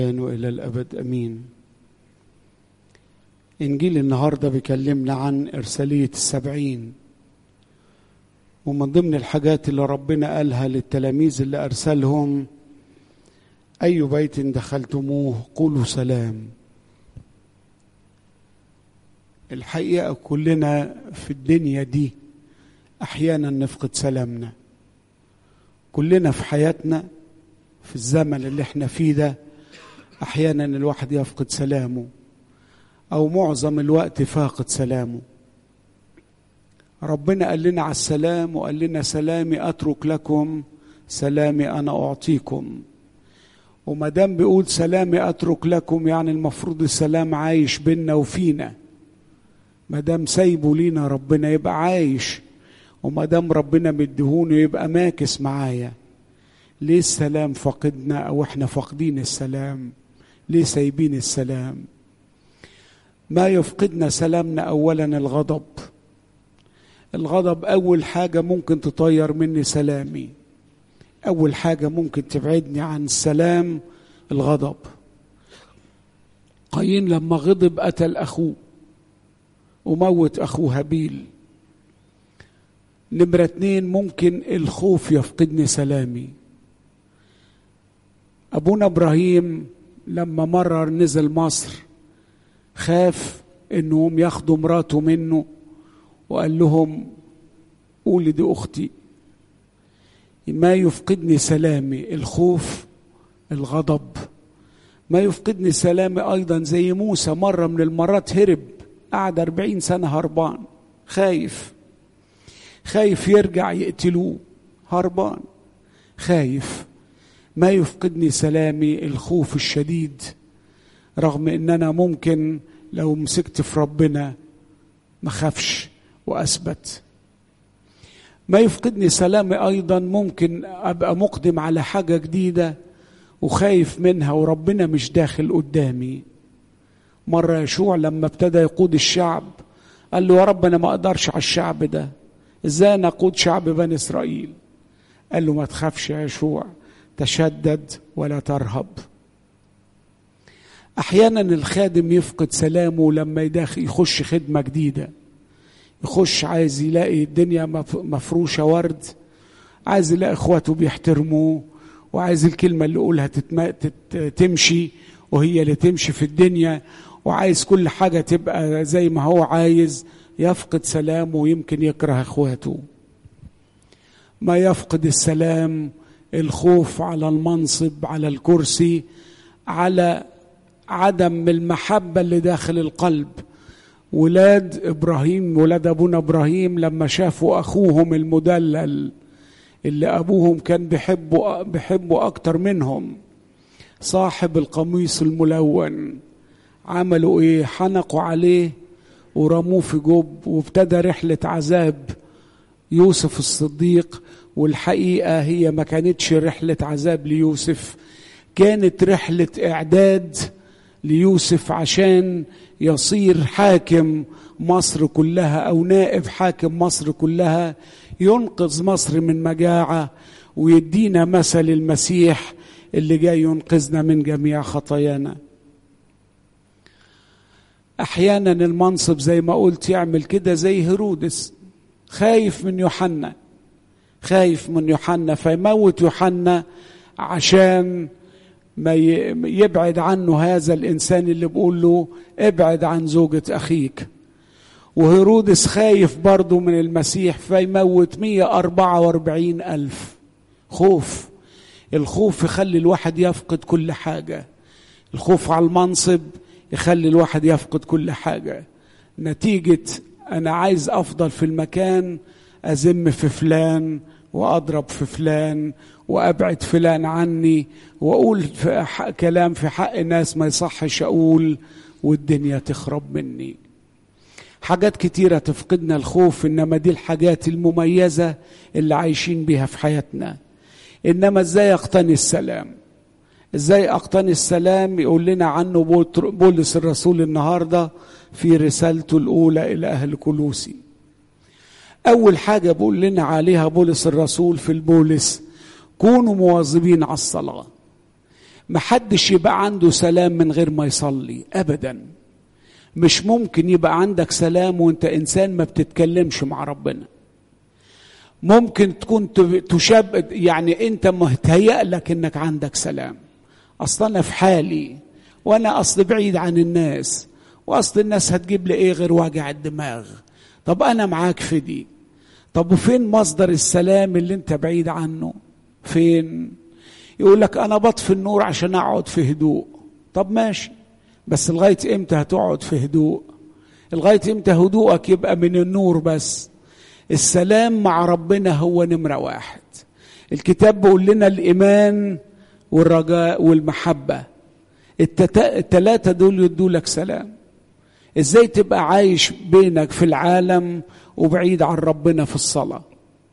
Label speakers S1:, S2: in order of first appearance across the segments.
S1: وإلى الأبد أمين إنجيل النهاردة بيكلمنا عن إرسالية السبعين ومن ضمن الحاجات اللي ربنا قالها للتلاميذ اللي أرسلهم أي بيت دخلتموه قولوا سلام الحقيقة كلنا في الدنيا دي أحيانا نفقد سلامنا كلنا في حياتنا في الزمن اللي احنا فيه ده احيانا الواحد يفقد سلامه او معظم الوقت فاقد سلامه ربنا قال لنا على السلام وقال لنا سلامي اترك لكم سلامي انا اعطيكم وما دام بيقول سلامي اترك لكم يعني المفروض السلام عايش بينا وفينا ما دام سايبه لينا ربنا يبقى عايش وما دام ربنا مديهونه يبقى ماكس معايا ليه السلام فقدنا او احنا فاقدين السلام ليه سايبين السلام ما يفقدنا سلامنا اولا الغضب الغضب اول حاجه ممكن تطير مني سلامي اول حاجه ممكن تبعدني عن السلام الغضب قايين لما غضب قتل اخوه وموت اخوه هابيل نمرة اتنين ممكن الخوف يفقدني سلامي أبونا إبراهيم لما مرر نزل مصر خاف إنهم ياخدوا مراته منه وقال لهم قولي دي أختي ما يفقدني سلامي الخوف الغضب ما يفقدني سلامي أيضا زي موسى مرة من المرات هرب قعد أربعين سنة هربان خايف خايف يرجع يقتلوه هربان خايف ما يفقدني سلامي الخوف الشديد رغم ان انا ممكن لو مسكت في ربنا ما خافش واثبت ما يفقدني سلامي ايضا ممكن ابقى مقدم على حاجه جديده وخايف منها وربنا مش داخل قدامي مره يشوع لما ابتدى يقود الشعب قال له يا رب انا ما اقدرش على الشعب ده ازاي نقود شعب بني اسرائيل قال له ما تخافش يا يشوع تشدد ولا ترهب احيانا الخادم يفقد سلامه لما يداخل يخش خدمه جديده يخش عايز يلاقي الدنيا مفروشه ورد عايز يلاقي اخواته بيحترموه وعايز الكلمه اللي يقولها تتم... تمشي وهي اللي تمشي في الدنيا وعايز كل حاجه تبقى زي ما هو عايز يفقد سلامه ويمكن يكره اخواته ما يفقد السلام الخوف على المنصب على الكرسي على عدم المحبة اللي داخل القلب ولاد إبراهيم ولاد أبونا إبراهيم لما شافوا أخوهم المدلل اللي أبوهم كان بيحبه بيحبه أكتر منهم صاحب القميص الملون عملوا إيه حنقوا عليه ورموه في جب وابتدى رحلة عذاب يوسف الصديق والحقيقة هي ما كانتش رحلة عذاب ليوسف كانت رحلة إعداد ليوسف عشان يصير حاكم مصر كلها أو نائب حاكم مصر كلها ينقذ مصر من مجاعة ويدينا مثل المسيح اللي جاي ينقذنا من جميع خطايانا احيانا المنصب زي ما قلت يعمل كده زي هيرودس خايف من يوحنا خايف من يوحنا فيموت يوحنا عشان ما يبعد عنه هذا الانسان اللي بيقول له ابعد عن زوجة اخيك وهيرودس خايف برضه من المسيح فيموت 144 ألف خوف الخوف يخلي الواحد يفقد كل حاجة الخوف على المنصب يخلي الواحد يفقد كل حاجة نتيجة أنا عايز أفضل في المكان أزم في فلان وأضرب في فلان وأبعد فلان عني وأقول في حق كلام في حق ناس ما يصحش أقول والدنيا تخرب مني حاجات كتيرة تفقدنا الخوف إنما دي الحاجات المميزة اللي عايشين بيها في حياتنا إنما إزاي أقتني السلام ازاي اقتني السلام يقول لنا عنه بولس الرسول النهارده في رسالته الاولى الى اهل كلوسي اول حاجه بيقول لنا عليها بولس الرسول في البولس كونوا مواظبين على الصلاه محدش يبقى عنده سلام من غير ما يصلي ابدا مش ممكن يبقى عندك سلام وانت انسان ما بتتكلمش مع ربنا ممكن تكون تشاب يعني انت مهتيأ لك انك عندك سلام اصلا انا في حالي وانا اصل بعيد عن الناس واصل الناس هتجيب لي ايه غير وجع الدماغ طب انا معاك في دي طب وفين مصدر السلام اللي انت بعيد عنه فين يقول لك انا بطفي النور عشان اقعد في هدوء طب ماشي بس لغايه امتى هتقعد في هدوء لغايه امتى هدوءك يبقى من النور بس السلام مع ربنا هو نمره واحد الكتاب بيقول لنا الايمان والرجاء والمحبه التلاتة دول يدوا لك سلام ازاي تبقى عايش بينك في العالم وبعيد عن ربنا في الصلاة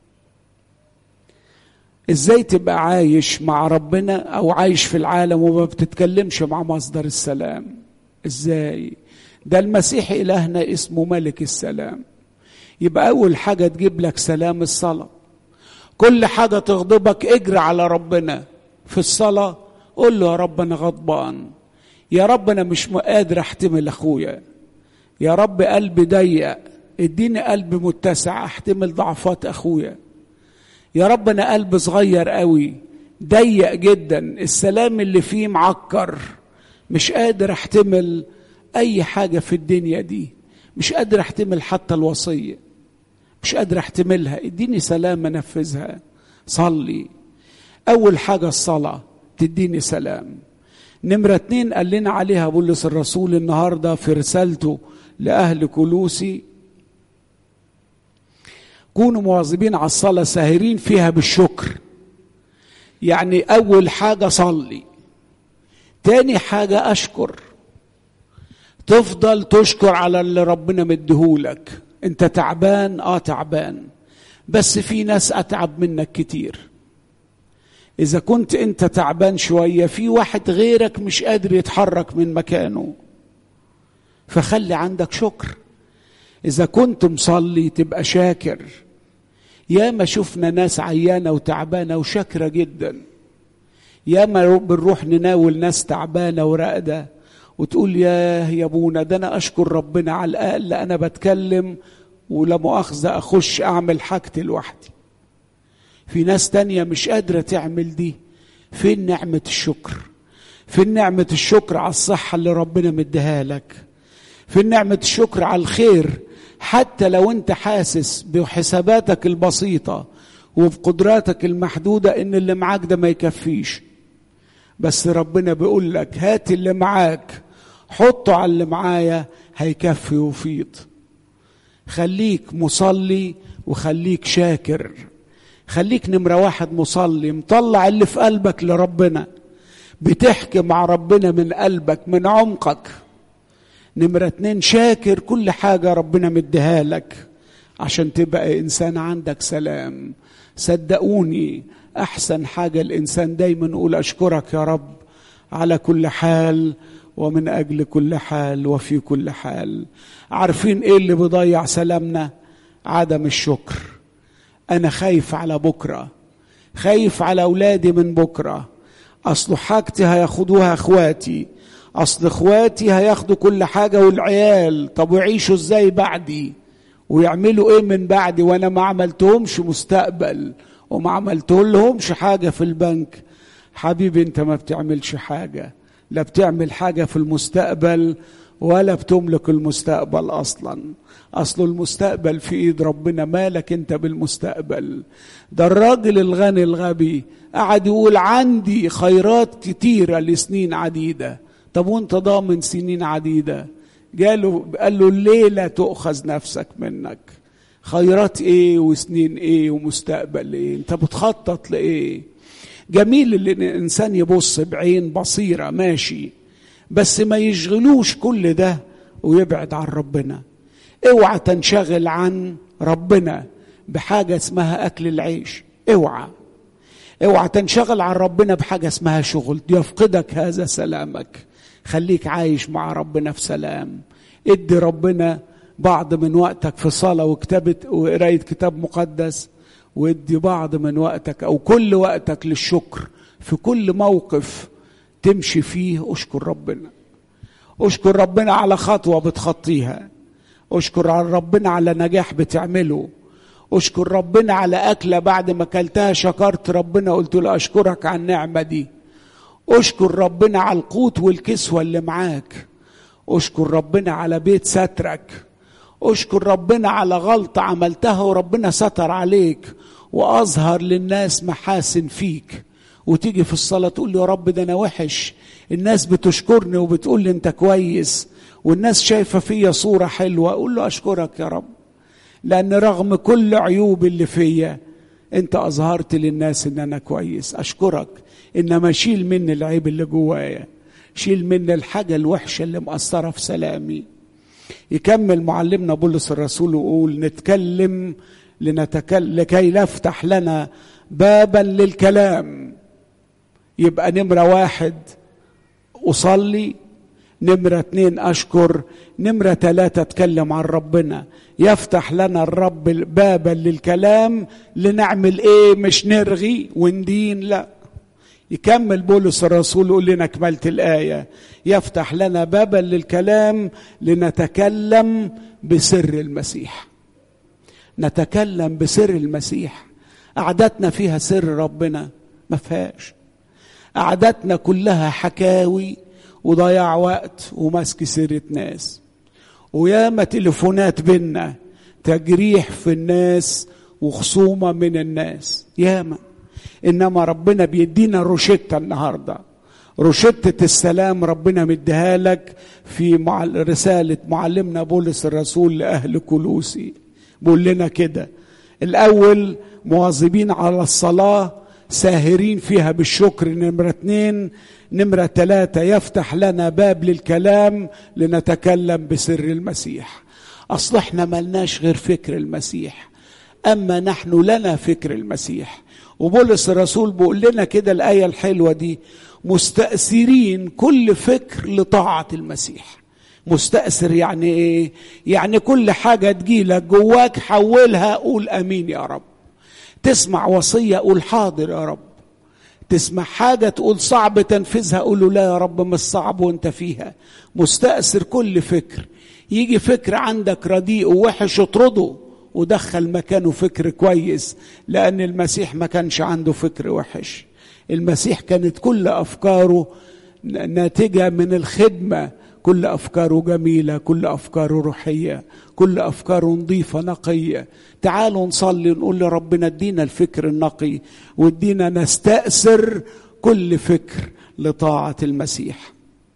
S1: ازاي تبقى عايش مع ربنا او عايش في العالم وما بتتكلمش مع مصدر السلام ازاي ده المسيح الهنا اسمه ملك السلام يبقى اول حاجة تجيب لك سلام الصلاة كل حاجة تغضبك اجري على ربنا في الصلاة قول له يا رب انا غضبان يا رب انا مش قادر احتمل اخويا يا رب قلبي ضيق اديني قلب متسع احتمل ضعفات اخويا يا رب انا قلب صغير قوي ضيق جدا السلام اللي فيه معكر مش قادر احتمل اي حاجه في الدنيا دي مش قادر احتمل حتى الوصيه مش قادر احتملها اديني سلام انفذها صلي اول حاجه الصلاه تديني سلام نمرة اتنين قال لنا عليها بولس الرسول النهاردة في رسالته لأهل كلوسي كونوا مواظبين على الصلاة ساهرين فيها بالشكر يعني أول حاجة صلي تاني حاجة أشكر تفضل تشكر على اللي ربنا مديهولك انت تعبان اه تعبان بس في ناس اتعب منك كتير اذا كنت انت تعبان شويه في واحد غيرك مش قادر يتحرك من مكانه فخلي عندك شكر اذا كنت مصلي تبقى شاكر يا ما شفنا ناس عيانه وتعبانه وشاكره جدا يا ما بنروح نناول ناس تعبانه وراقده وتقول يا يا ابونا ده انا اشكر ربنا على الاقل انا بتكلم ولا مؤاخذه اخش اعمل حاجتي لوحدي في ناس تانية مش قادرة تعمل دي فين نعمة الشكر فين نعمة الشكر على الصحة اللي ربنا مديها لك فين نعمة الشكر على الخير حتى لو انت حاسس بحساباتك البسيطة وبقدراتك المحدودة ان اللي معاك ده ما يكفيش بس ربنا بيقول لك هات اللي معاك حطه على اللي معايا هيكفي ويفيض خليك مصلي وخليك شاكر خليك نمرة واحد مصلي مطلع اللي في قلبك لربنا بتحكي مع ربنا من قلبك من عمقك نمرة اتنين شاكر كل حاجة ربنا مديها لك عشان تبقى إنسان عندك سلام صدقوني أحسن حاجة الإنسان دايما يقول أشكرك يا رب على كل حال ومن أجل كل حال وفي كل حال عارفين إيه اللي بيضيع سلامنا عدم الشكر أنا خايف على بكرة خايف على أولادي من بكرة أصل حاجتي هياخدوها إخواتي أصل إخواتي هياخدوا كل حاجة والعيال طب ويعيشوا إزاي بعدي ويعملوا إيه من بعدي وأنا ما عملتهمش مستقبل وما عملتهمش حاجة في البنك حبيبي أنت ما بتعملش حاجة لا بتعمل حاجة في المستقبل ولا بتملك المستقبل اصلا اصل المستقبل في ايد ربنا مالك انت بالمستقبل ده الراجل الغني الغبي قعد يقول عندي خيرات كتيره لسنين عديده طب وانت ضامن سنين عديده قالوا قال له الليله تؤخذ نفسك منك خيرات ايه وسنين ايه ومستقبل ايه انت بتخطط لايه جميل ان الانسان يبص بعين بصيره ماشي بس ما يشغلوش كل ده ويبعد عن ربنا اوعى تنشغل عن ربنا بحاجه اسمها اكل العيش اوعى اوعى تنشغل عن ربنا بحاجه اسمها شغل يفقدك هذا سلامك خليك عايش مع ربنا في سلام ادي ربنا بعض من وقتك في صلاه وكتابه وقرايه كتاب مقدس وادي بعض من وقتك او كل وقتك للشكر في كل موقف تمشي فيه اشكر ربنا اشكر ربنا على خطوة بتخطيها اشكر على ربنا على نجاح بتعمله اشكر ربنا على أكلة بعد ما أكلتها شكرت ربنا قلت له أشكرك على النعمة دي اشكر ربنا على القوت والكسوة اللي معاك اشكر ربنا على بيت سترك اشكر ربنا على غلطة عملتها وربنا ستر عليك وأظهر للناس محاسن فيك وتيجي في الصلاة تقول يا رب ده أنا وحش الناس بتشكرني وبتقول لي أنت كويس والناس شايفة فيا صورة حلوة أقول له أشكرك يا رب لأن رغم كل عيوب اللي فيا أنت أظهرت للناس إن أنا كويس أشكرك إنما شيل مني العيب اللي جوايا شيل مني الحاجة الوحشة اللي مأثرة في سلامي يكمل معلمنا بولس الرسول ويقول نتكلم لنتكلم لكي نفتح لنا بابا للكلام يبقى نمرة واحد أصلي نمرة اتنين أشكر نمرة تلاتة أتكلم عن ربنا يفتح لنا الرب بابا للكلام لنعمل ايه مش نرغي وندين لا يكمل بولس الرسول يقول لنا كملت الآية يفتح لنا بابا للكلام لنتكلم بسر المسيح نتكلم بسر المسيح قعدتنا فيها سر ربنا ما فيهاش قعدتنا كلها حكاوي وضياع وقت ومسك سيرة ناس وياما تليفونات بينا تجريح في الناس وخصومة من الناس ياما إنما ربنا بيدينا روشتة النهاردة روشتة السلام ربنا مديها لك في مع رسالة معلمنا بولس الرسول لأهل كلوسي بيقول لنا كده الأول مواظبين على الصلاة ساهرين فيها بالشكر نمرة اتنين نمرة ثلاثة يفتح لنا باب للكلام لنتكلم بسر المسيح أصل احنا ملناش غير فكر المسيح أما نحن لنا فكر المسيح وبولس الرسول بيقول لنا كده الآية الحلوة دي مستأثرين كل فكر لطاعة المسيح مستأثر يعني ايه يعني كل حاجة تجيلك جواك حولها قول امين يا رب تسمع وصية قول حاضر يا رب تسمع حاجة تقول صعب تنفذها قول له لا يا رب مش صعب وانت فيها مستأثر كل فكر يجي فكر عندك رديء ووحش اطرده ودخل مكانه فكر كويس لأن المسيح ما كانش عنده فكر وحش المسيح كانت كل أفكاره ناتجة من الخدمة كل أفكاره جميلة كل أفكاره روحية كل أفكاره نظيفة نقية تعالوا نصلي ونقول لربنا ادينا الفكر النقي وادينا نستأثر كل فكر لطاعة المسيح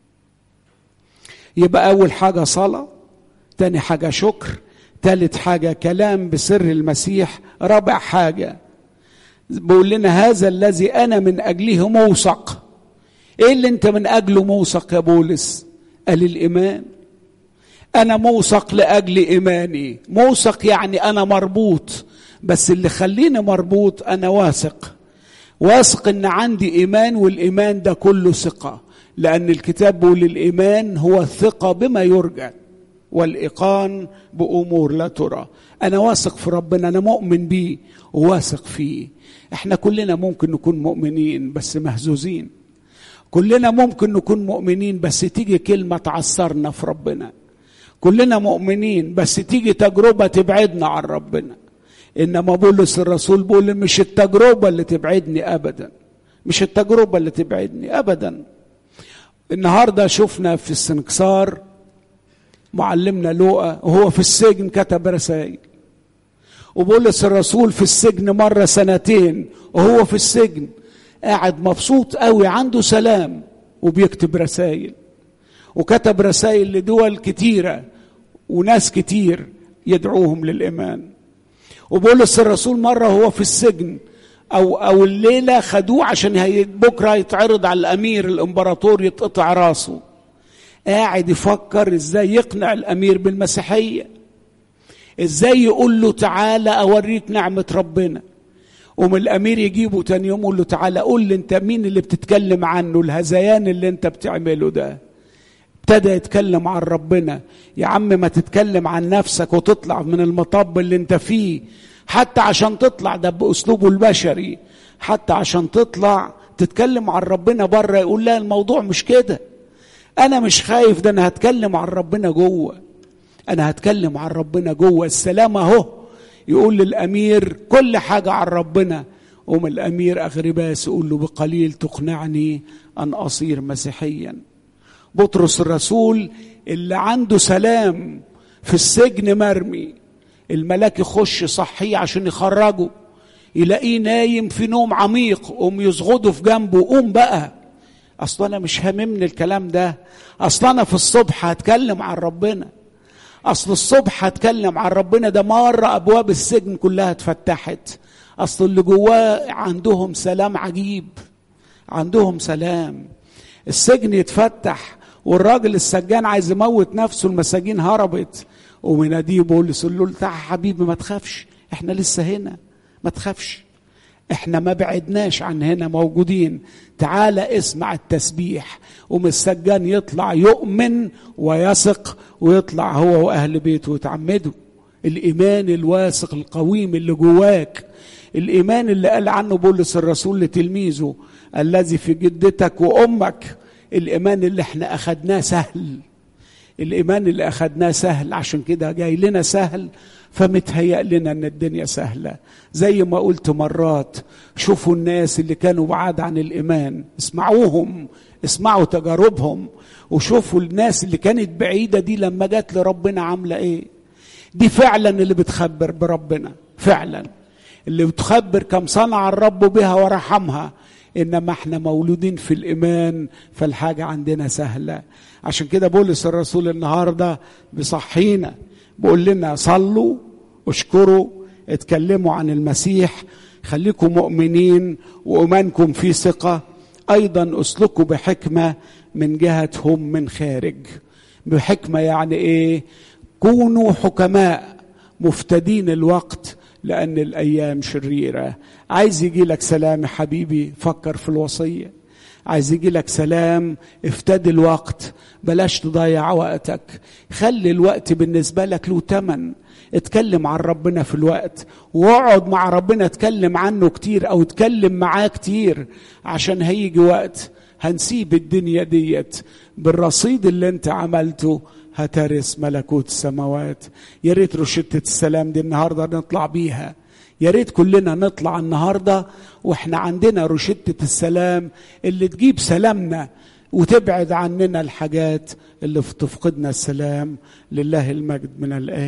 S1: يبقى أول حاجة صلاة تاني حاجة شكر تالت حاجة كلام بسر المسيح رابع حاجة بيقول لنا هذا الذي أنا من أجله موثق إيه اللي أنت من أجله موثق يا بولس قال الإيمان أنا موثق لأجل إيماني موثق يعني أنا مربوط بس اللي خليني مربوط أنا واثق واثق إن عندي إيمان والإيمان ده كله ثقة لأن الكتاب بيقول الإيمان هو الثقة بما يرجى والإيقان بأمور لا ترى أنا واثق في ربنا أنا مؤمن بيه وواثق فيه إحنا كلنا ممكن نكون مؤمنين بس مهزوزين كلنا ممكن نكون مؤمنين بس تيجي كلمة تعثرنا في ربنا كلنا مؤمنين بس تيجي تجربة تبعدنا عن ربنا إنما بولس الرسول بيقول مش التجربة اللي تبعدني أبدا مش التجربة اللي تبعدني أبدا النهاردة شفنا في السنكسار معلمنا لوقا وهو في السجن كتب رسائل وبولس الرسول في السجن مرة سنتين وهو في السجن قاعد مبسوط قوي عنده سلام وبيكتب رسائل وكتب رسائل لدول كتيرة وناس كتير يدعوهم للإيمان وبولس الرسول مرة هو في السجن أو أو الليلة خدوه عشان هي بكرة يتعرض على الأمير الإمبراطور يتقطع راسه قاعد يفكر ازاي يقنع الامير بالمسيحيه ازاي يقول له تعالى اوريك نعمه ربنا ومن الامير يجيبه تاني يوم يقول له تعالى قول لي انت مين اللي بتتكلم عنه الهذيان اللي انت بتعمله ده ابتدى يتكلم عن ربنا يا عم ما تتكلم عن نفسك وتطلع من المطب اللي انت فيه حتى عشان تطلع ده باسلوبه البشري حتى عشان تطلع تتكلم عن ربنا بره يقول لا الموضوع مش كده انا مش خايف ده انا هتكلم عن ربنا جوه انا هتكلم عن ربنا جوه السلام اهو يقول للامير كل حاجه عن ربنا قوم الامير اغرباس يقول له بقليل تقنعني ان اصير مسيحيا بطرس الرسول اللي عنده سلام في السجن مرمي الملاك يخش صحيه عشان يخرجه يلاقيه نايم في نوم عميق قوم يصغده في جنبه قوم بقى اصل انا مش هاممني الكلام ده اصل انا في الصبح هتكلم عن ربنا اصل الصبح هتكلم عن ربنا ده مره ابواب السجن كلها اتفتحت اصل اللي جواه عندهم سلام عجيب عندهم سلام السجن يتفتح والراجل السجان عايز يموت نفسه المساجين هربت ومناديه بولس يقول له تعال حبيبي ما تخافش احنا لسه هنا ما تخافش احنا ما بعدناش عن هنا موجودين تعال اسمع التسبيح ومن السجان يطلع يؤمن ويثق ويطلع هو واهل بيته ويتعمدوا الايمان الواثق القويم اللي جواك الايمان اللي قال عنه بولس الرسول لتلميذه الذي في جدتك وامك الايمان اللي احنا اخدناه سهل الايمان اللي اخدناه سهل عشان كده جاي لنا سهل فمتهيأ لنا ان الدنيا سهله زي ما قلت مرات شوفوا الناس اللي كانوا بعاد عن الايمان اسمعوهم اسمعوا تجاربهم وشوفوا الناس اللي كانت بعيده دي لما جت لربنا عامله ايه دي فعلا اللي بتخبر بربنا فعلا اللي بتخبر كم صنع الرب بها ورحمها انما احنا مولودين في الايمان فالحاجه عندنا سهله عشان كده بولس الرسول النهارده بيصحينا بيقول لنا صلوا اشكروا اتكلموا عن المسيح خليكم مؤمنين وايمانكم في ثقه ايضا اسلكوا بحكمه من جهتهم من خارج بحكمه يعني ايه كونوا حكماء مفتدين الوقت لأن الأيام شريرة عايز يجي لك سلام يا حبيبي فكر في الوصية عايز يجي لك سلام افتدي الوقت بلاش تضيع وقتك خلي الوقت بالنسبة لك له تمن اتكلم عن ربنا في الوقت واقعد مع ربنا اتكلم عنه كتير او اتكلم معاه كتير عشان هيجي وقت هنسيب الدنيا ديت بالرصيد اللي انت عملته هترث ملكوت السماوات يا ريت روشتة السلام دي النهارده نطلع بيها يا ريت كلنا نطلع النهارده واحنا عندنا روشتة السلام اللي تجيب سلامنا وتبعد عننا الحاجات اللي تفقدنا السلام لله المجد من الآن